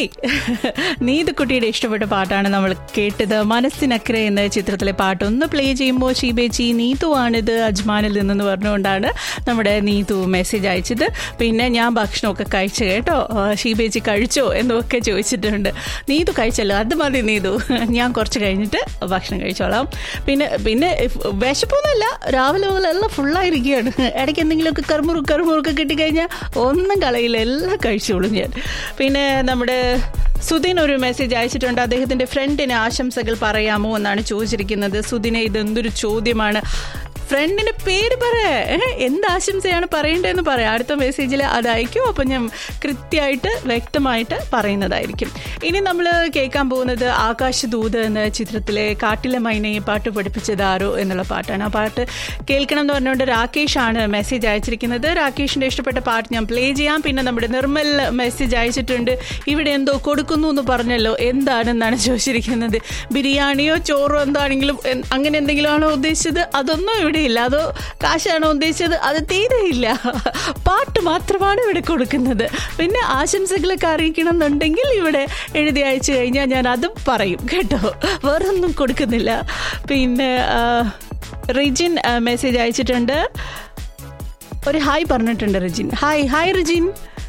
okay നീതുക്കുട്ടിയുടെ ഇഷ്ടപ്പെട്ട പാട്ടാണ് നമ്മൾ കേട്ടത് മനസ്സിനക്കരെ എന്ന ചിത്രത്തിലെ പാട്ട് ഒന്ന് പ്ലേ ചെയ്യുമ്പോൾ ഷീബേച്ചി നീതു ആണിത് അജ്മാനിൽ നിന്നെന്ന് പറഞ്ഞുകൊണ്ടാണ് നമ്മുടെ നീതു മെസ്സേജ് അയച്ചത് പിന്നെ ഞാൻ ഭക്ഷണമൊക്കെ കഴിച്ചു കേട്ടോ ആ, ഷീബേച്ചി കഴിച്ചോ എന്നൊക്കെ ചോദിച്ചിട്ടുണ്ട് നീതു കഴിച്ചല്ലോ അത് മതി നീതു ഞാൻ കുറച്ച് കഴിഞ്ഞിട്ട് ഭക്ഷണം കഴിച്ചോളാം പിന്നെ പിന്നെ വിശപ്പൊന്നുമല്ല രാവിലെ മുതൽ എല്ലാം ഫുള്ളായിരിക്കുകയാണ് ഇടയ്ക്ക് എന്തെങ്കിലുമൊക്കെ കറുമുറു കറുമുറുക്ക് കിട്ടിക്കഴിഞ്ഞാൽ ഒന്നും കളയില്ല എല്ലാം കഴിച്ചോളും ഞാൻ പിന്നെ നമ്മുടെ സുധിൻ ഒരു മെസ്സേജ് അയച്ചിട്ടുണ്ട് അദ്ദേഹത്തിന്റെ ഫ്രണ്ടിന് ആശംസകൾ പറയാമോ എന്നാണ് ചോദിച്ചിരിക്കുന്നത് സുധിനെ ഇതെന്തൊരു ചോദ്യമാണ് ഫ്രണ്ടിന്റെ പേര് പറ ഏ, എന്ത് ആശംസയാണ് പറയേണ്ടതെന്ന് പറയാം അടുത്ത മെസ്സേജിൽ അത് അയക്കും അപ്പം ഞാൻ കൃത്യമായിട്ട് വ്യക്തമായിട്ട് പറയുന്നതായിരിക്കും ഇനി നമ്മൾ കേൾക്കാൻ പോകുന്നത് ആകാശദൂത് എന്ന ചിത്രത്തിലെ കാട്ടിലെ മൈനയെ പാട്ട് പഠിപ്പിച്ചത് ആരോ എന്നുള്ള പാട്ടാണ് ആ പാട്ട് കേൾക്കണം എന്ന് പറഞ്ഞുകൊണ്ട് രാകേഷാണ് മെസ്സേജ് അയച്ചിരിക്കുന്നത് രാകേഷിന്റെ ഇഷ്ടപ്പെട്ട പാട്ട് ഞാൻ പ്ലേ ചെയ്യാം പിന്നെ നമ്മുടെ നിർമ്മൽ മെസ്സേജ് അയച്ചിട്ടുണ്ട് ഇവിടെ എന്തോ കൊടുക്കുന്നു എന്ന് പറഞ്ഞല്ലോ എന്താണെന്നാണ് ചോദിച്ചിരിക്കുന്നത് ബിരിയാണിയോ ചോറോ എന്താണെങ്കിലും എൻ- അങ്ങനെ എന്തെങ്കിലും ആണോ ഉദ്ദേശിച്ചത് അതൊന്നും ഇവിടെ ഇല്ല അതോ കാശാണോ ഉദ്ദേശിച്ചത് അത് തീരെയില്ല പാട്ട് മാത്രമാണ് ഇവിടെ കൊടുക്കുന്നത് പിന്നെ ആശംസകളൊക്കെ അറിയിക്കണം എന്നുണ്ടെങ്കിൽ ഇവിടെ എഴുതി അയച്ചു കഴിഞ്ഞാൽ ഞാൻ അതും പറയും കേട്ടോ വേറൊന്നും കൊടുക്കുന്നില്ല പിന്നെ ആ, റിജിൻ ആ, മെസ്സേജ് അയച്ചിട്ടുണ്ട് ഒരു ഹായ് പറഞ്ഞിട്ടുണ്ട് റിജിൻ ഹായ് ഹായ് റിജിൻ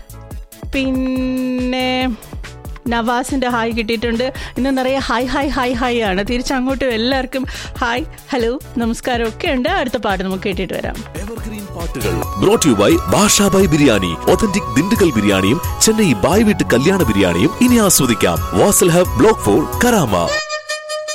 പിന്നെ നവാസിന്റെ ഹായ് കിട്ടിയിട്ടുണ്ട് ഇന്ന് നിറയെ ഹായ് ഹായ് ഹായ് ഹായ് ആണ് തിരിച്ചങ്ങോട്ടും എല്ലാവർക്കും ഹായ് ഹലോ നമസ്കാരം ഒക്കെ ഉണ്ട് അടുത്ത പാട്ട് നമുക്ക് കേട്ടിട്ട് വരാം എവർഗ്രീൻ പാട്ടുകൾ brought you by Basha Bhai biryani authentic Dindigul ബിരിയാണിയും ചെന്നൈ ബായ് വീട്ട് കല്യാണ ബിരിയാണിയും ഇനി ആസ്വദിക്കാം Wasl hub block four Karama